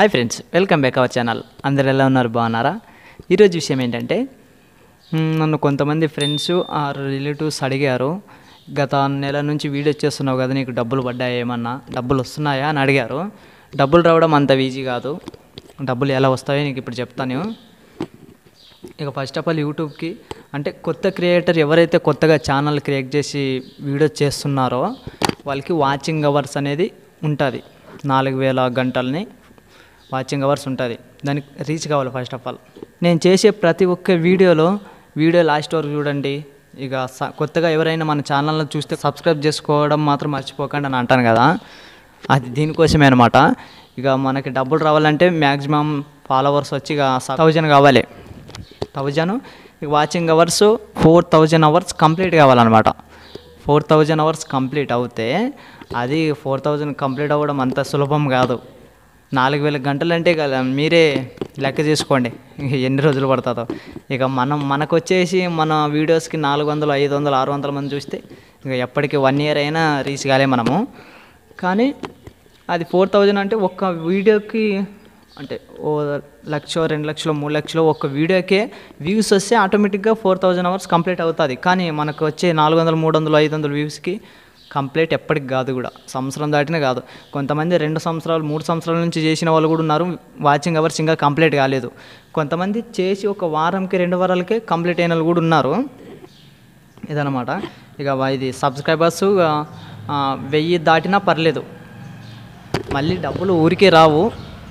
hi friends welcome back our channel అందరు ఎలా ఉన్నారు బాగున్నారా ఈరోజు విషయం ఏంటంటే మ్, నన్ను కొంతమంది ఫ్రెండ్స్ ఆర్ రిలేటివ్స్ అడిగారు గత నెల నుంచి వీడియో చేస్తున్నావు కదా నీకు డబ్బులు పడ్డాయా ఏమన్నా డబ్బులు వస్తున్నాయా అని అడిగారు డబ్బులు రావడం అంత ఈజీ కాదు డబ్బులు ఎలా వస్తాయో నీకు ఇప్పుడు చెప్తాను ఇక ఫస్ట్ ఆఫ్ ఆల్ యూట్యూబ్కి అంటే కొత్త క్రియేటర్ ఎవరైతే కొత్తగా ఛానల్ క్రియేట్ చేసి వీడియో చేస్తున్నారో వాళ్ళకి వాచింగ్ అవర్స్ అనేది ఉంటుంది నాలుగు వేల గంటల్ని వాచింగ్ అవర్స్ ఉంటుంది దానికి రీచ్ కావాలి ఫస్ట్ ఆఫ్ ఆల్ నేను చేసే ప్రతి ఒక్క వీడియోలో వీడియో లాస్ట్ వరకు చూడండి ఇక స- కొత్తగా ఎవరైనా మన ఛానల్ని చూస్తే సబ్స్క్రైబ్ చేసుకోవడం మాత్రం మర్చిపోకండి అని అంటాను కదా అది దీనికోసమే అనమాట ఇక మనకి డబ్బులు రావాలంటే మ్యాక్సిమం ఫాలోవర్స్ వచ్చి ఇక థౌజండ్ కావాలి thousand watching hours four thousand hours complete కావాలన్నమాట ఫోర్ థౌజండ్ అవర్స్ కంప్లీట్ అవుతే అది ఫోర్ థౌజండ్ కంప్లీట్ అవ్వడం అంత సులభం కాదు నాలుగు వేల గంటలు అంటే కదా మీరే లెక్క చేసుకోండి ఇక ఎన్ని రోజులు పడుతుందో ఇక మనం మనకు వచ్చేసి మన వీడియోస్కి నాలుగు వందలు ఐదు వందలు ఆరు వందల మంది చూస్తే ఇక ఎప్పటికీ వన్ ఇయర్ అయినా రీచ్ కాలే మనము కానీ అది ఫోర్ థౌజండ్ అంటే ఒక్క వీడియోకి అంటే ఓ లక్ష రెండు లక్షలు మూడు లక్షలు ఒక్క వీడియోకే వ్యూస్ వస్తే ఆటోమేటిక్గా ఫోర్ థౌజండ్ అవర్స్ కంప్లీట్ అవుతుంది కానీ మనకు వచ్చే నాలుగు వందలు మూడు వందలు ఐదు వందలు వ్యూస్కి కంప్లీట్ ఎప్పటికి కాదు కూడా సంవత్సరం దాటినే కాదు కొంతమంది రెండు సంవత్సరాలు మూడు సంవత్సరాల నుంచి చేసిన వాళ్ళు కూడా ఉన్నారు వాచింగ్ అవర్స్ ఇంకా కంప్లీట్ కాలేదు కొంతమంది చేసి ఒక వారంకి రెండు వారాలకే కంప్లీట్ అయిన వాళ్ళు కూడా ఉన్నారు ఇదనమాట ఇక వా- ఇది సబ్స్క్రైబర్స్ ఆ, వెయ్యి దాటినా పర్లేదు మళ్ళీ డబ్బులు ఊరికే రావు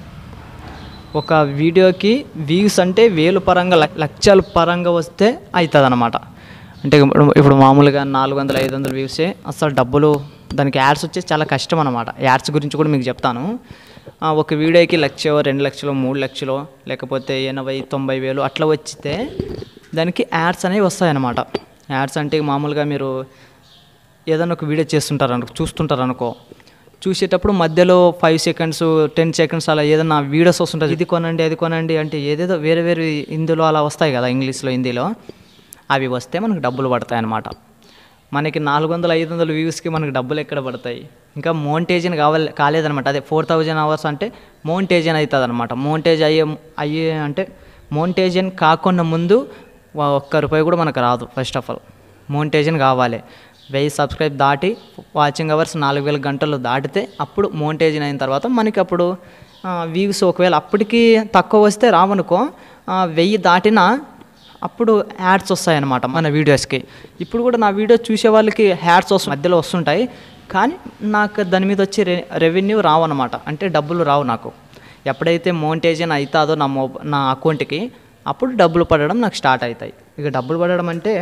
ఒక వీడియోకి వ్యూస్ అంటే వేలు పరంగా లక్- లక్షల పరంగా వస్తే అవుతుంది అనమాట అంటే ఇప్పుడు ఇప్పుడు మామూలుగా నాలుగు వందల ఐదు వందల వ్యూసే అసలు డబ్బులు దానికి యాడ్స్ వచ్చేసి చాలా కష్టం అనమాట యాడ్స్ గురించి కూడా మీకు చెప్తాను ఆ, ఒక వీడియోకి లక్ష రెండు లక్షలు మూడు లక్షలు లేకపోతే ఎనభై తొంభై వేలు అట్లా వచ్చితే దానికి యాడ్స్ అనేవి వస్తాయన్నమాట యాడ్స్ అంటే మామూలుగా మీరు ఏదైనా ఒక వీడియో చేస్తుంటారు అనుకో చూస్తుంటారు అనుకో చూసేటప్పుడు మధ్యలో ఫైవ్ సెకండ్స్ టెన్ సెకండ్స్ అలా ఏదైనా వీడియోస్ వస్తుంటుంది ఇది కొనండి అది కొనండి అంటే ఏదేదో వేరే వేరే హిందీలో అలా వస్తాయి కదా ఇంగ్లీష్లో హిందీలో అవి వస్తే మనకు డబ్బులు పడతాయి అన్నమాట మనకి నాలుగు వందల ఐదు వందల వ్యూస్కి మనకి డబ్బులు ఎక్కడ పడతాయి ఇంకా మోంటేజన్ కావాలి కాలేదనమాట అదే ఫోర్ థౌజండ్ అవర్స్ అంటే మోంటేజన్ అవుతుంది అనమాట మోంటేజ్ అయ్యే అయ్యే అంటే మోంటేజన్ కాకుండా ముందు వా- ఒక్క రూపాయి కూడా మనకు రాదు ఫస్ట్ ఆఫ్ ఆల్ మోంటేజన్ కావాలి వెయ్యి సబ్స్క్రైబ్ దాటి వాచింగ్ అవర్స్ నాలుగు వేల గంటలు దాటితే అప్పుడు మోంటేజన్ అయిన తర్వాత మనకి అప్పుడు వ్యూస్ ఒకవేళ అప్పటికి తక్కువ వస్తే రావనుకో ఆ, వెయ్యి దాటినా అప్పుడు యాడ్స్ వస్తాయన్నమాట మన వీడియోస్కి ఇప్పుడు కూడా నా వీడియో చూసే వాళ్ళకి యాడ్స్ వస్తు మధ్యలో వస్తుంటాయి కానీ నాకు దాని మీద వచ్చే రె రెవెన్యూ రావన్నమాట అంటే డబ్బులు రావు నాకు ఎప్పుడైతే మోంటేజన్ అవుతుందో నా మొబ నా అకౌంట్కి అప్పుడు డబ్బులు పడడం నాకు స్టార్ట్ అవుతాయి ఇక డబ్బులు పడడం అంటే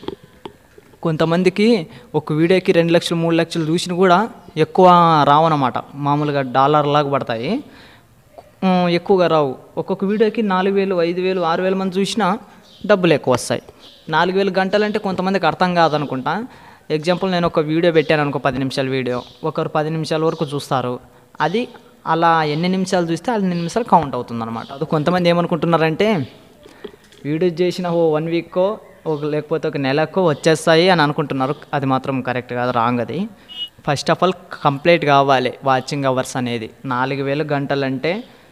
కొంతమందికి ఒక వీడియోకి రెండు లక్షలు మూడు లక్షలు చూసిన కూడా ఎక్కువ రావన్నమాట మామూలుగా డాలర్ లాగా పడతాయి ఉమ్, ఎక్కువగా రావు ఒక్కొక్క వీడియోకి నాలుగు వేలు ఐదు వేలు ఆరు వేల మంది చూసినా డబ్బులు ఎక్కువ వస్తాయి నాలుగు వేలు గంటలు అంటే కొంతమందికి అర్థం కాదనుకుంటా ఎగ్జాంపుల్ నేను ఒక వీడియో పెట్టాను అనుకో పది నిమిషాల వీడియో ఒకరు పది నిమిషాల వరకు చూస్తారు అది అలా ఎన్ని నిమిషాలు చూస్తే అన్ని నిమిషాలు కౌంట్ అవుతుంది అనమాట అది కొంతమంది ఏమనుకుంటున్నారంటే వీడియో చేసిన ఓ వన్ వీక్కో ఒక లేకపోతే ఒక నెలకో వచ్చేస్తాయి అని అనుకుంటున్నారు అది మాత్రం కరెక్ట్ కాదు రాంగ్ అది ఫస్ట్ ఆఫ్ ఆల్ కంప్లీట్ కావాలి వాచింగ్ అవర్స్ అనేది నాలుగు వేలు గంటలు అంటే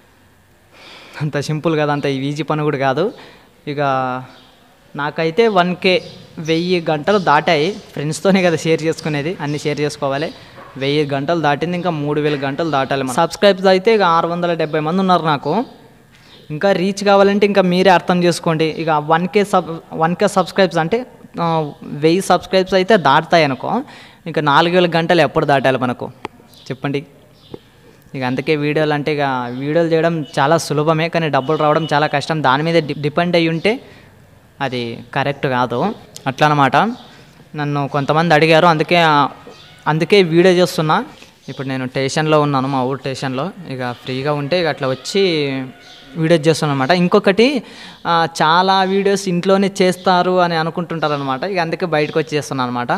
అంత సింపుల్ కదా అంత ఈజీ పని కూడా కాదు ఇక నాకైతే వన్ కే వెయ్యి గంటలు దాటాయి ఫ్రెండ్స్తోనే కదా షేర్ చేసుకునేది అన్ని షేర్ చేసుకోవాలి వెయ్యి గంటలు దాటింది ఇంకా మూడు వేల గంటలు దాటాలి సబ్స్క్రైబ్స్ అయితే ఇక ఆరు వందల డెబ్బై మంది ఉన్నారు నాకు ఇంకా రీచ్ కావాలంటే ఇంకా మీరే అర్థం చేసుకోండి ఇక one K sub one K subscribes అంటే ఆ, వెయ్యి సబ్స్క్రైబ్స్ అయితే దాటుతాయి అనుకో ఇంకా నాలుగు వేల గంటలు ఎప్పుడు దాటాలి మనకు చెప్పండి ఇక అందుకే వీడియోలు అంటే ఇక వీడియోలు చేయడం చాలా సులభమే కానీ డబ్బులు రావడం చాలా కష్టం దాని మీద డి- డిపెండ్ అయ్యి ఉంటే అది కరెక్ట్ కాదు అట్లా అనమాట నన్ను కొంతమంది అడిగారు అందుకే ఆ- అందుకే వీడియో చేస్తున్నా ఇప్పుడు నేను స్టేషన్లో ఉన్నాను మా ఊరు స్టేషన్లో ఇక ఫ్రీగా ఉంటే ఇక అట్లా వచ్చి వీడియో చేస్తున్నాను అనమాట ఇంకొకటి ఆ, చాలా వీడియోస్ ఇంట్లోనే చేస్తారు అని అనుకుంటుంటారు అనమాట ఇక అందుకే బయటకు వచ్చి చేస్తున్నాను అనమాట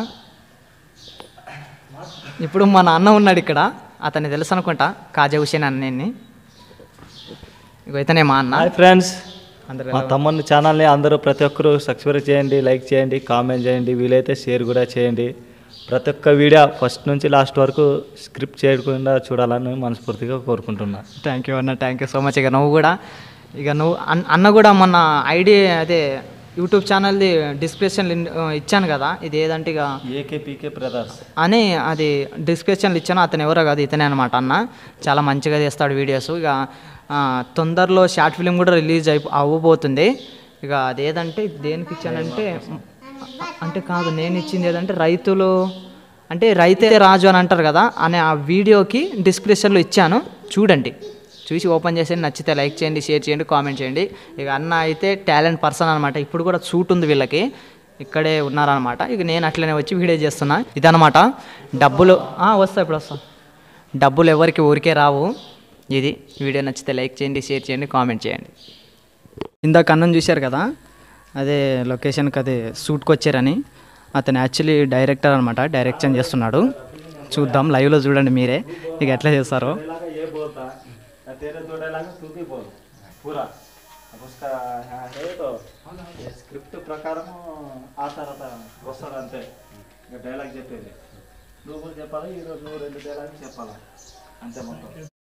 ఇప్పుడు మా నాన్న ఉన్నాడు ఇక్కడ అతన్ని తెలుసు అనుకుంటా కాజా హుసేన్ అన్నయ్యని ఇగో ఇతనే మా అన్న హాయ్ ఫ్రెండ్స్ అందరు మా తమ్ముని ఛానల్ని అందరూ ప్రతి ఒక్కరూ సబ్స్క్రైబ్ చేయండి లైక్ చేయండి కామెంట్ చేయండి వీలైతే షేర్ కూడా చేయండి ప్రతి ఒక్క వీడియో ఫస్ట్ నుంచి లాస్ట్ వరకు స్క్రిప్ట్ చేయకుండా చూడాలని మనస్ఫూర్తిగా కోరుకుంటున్నా థ్యాంక్ యూ అన్న థ్యాంక్ యూ సో మచ్ ఇక నువ్వు కూడా ఇక నువ్వు అన్- అన్న కూడా మొన్న ఐడి అదే యూట్యూబ్ ఛానల్ది డిస్క్రిప్షన్ ఇచ్చాను కదా ఇది ఏదంటే ఇక ఏకే పీకే బ్రదర్స్ అని అది డిస్క్రిప్షన్లు ఇచ్చాను అతను ఎవరో కాదు ఇతనే అనమాట అన్న చాలా మంచిగా చేస్తాడు వీడియోస్ ఇక ఆ, తొందరలో షార్ట్ ఫిలిం కూడా రిలీజ్ అయి అవ్వబోతుంది ఇక అదేదంటే దేనికి ఇచ్చానంటే అంటే కాదు నేను ఇచ్చింది ఏదంటే రైతులు అంటే రైతే రాజు అని అంటారు కదా అనే ఆ వీడియోకి డిస్క్రిప్షన్లో ఇచ్చాను చూడండి చూసి ఓపెన్ చేసి నచ్చితే లైక్ చేయండి షేర్ చేయండి కామెంట్ చేయండి ఇక అన్న అయితే టాలెంట్ పర్సన్ అనమాట ఇప్పుడు కూడా షూట్ ఉంది వీళ్ళకి ఇక్కడే ఉన్నారనమాట ఇక నేను అట్లనే వచ్చి వీడియో చేస్తున్నా ఇదనమాట డబ్బులు ఆ, వస్తా ఇప్పుడు వస్తా డబ్బులు ఎవరికి ఊరికే రావు ఇది వీడియో నచ్చితే లైక్ చేయండి షేర్ చేయండి కామెంట్ చేయండి ఇందాక అన్నం చూశారు కదా అదే లొకేషన్కి అదే షూట్కి వచ్చారని అతను యాక్చువల్లీ డైరెక్టర్ అనమాట డైరెక్షన్ చేస్తున్నాడు చూద్దాం లైవ్లో చూడండి మీరే ఇక ఎట్లా చేస్తారో ये बोलता तेरे दो डायलॉग तू भी बोल पूरा अब उसका है तो స్క్రిప్ట్ ప్రకారం ఆ తర్వాత వస్తాడు అంతే ఇంకా డైలాగ్ చెప్పేది నువ్వు కూడా చెప్పాలి ఈరోజు నువ్వు రెండు డైలాగ్ చెప్పాలా అంతే మొత్తం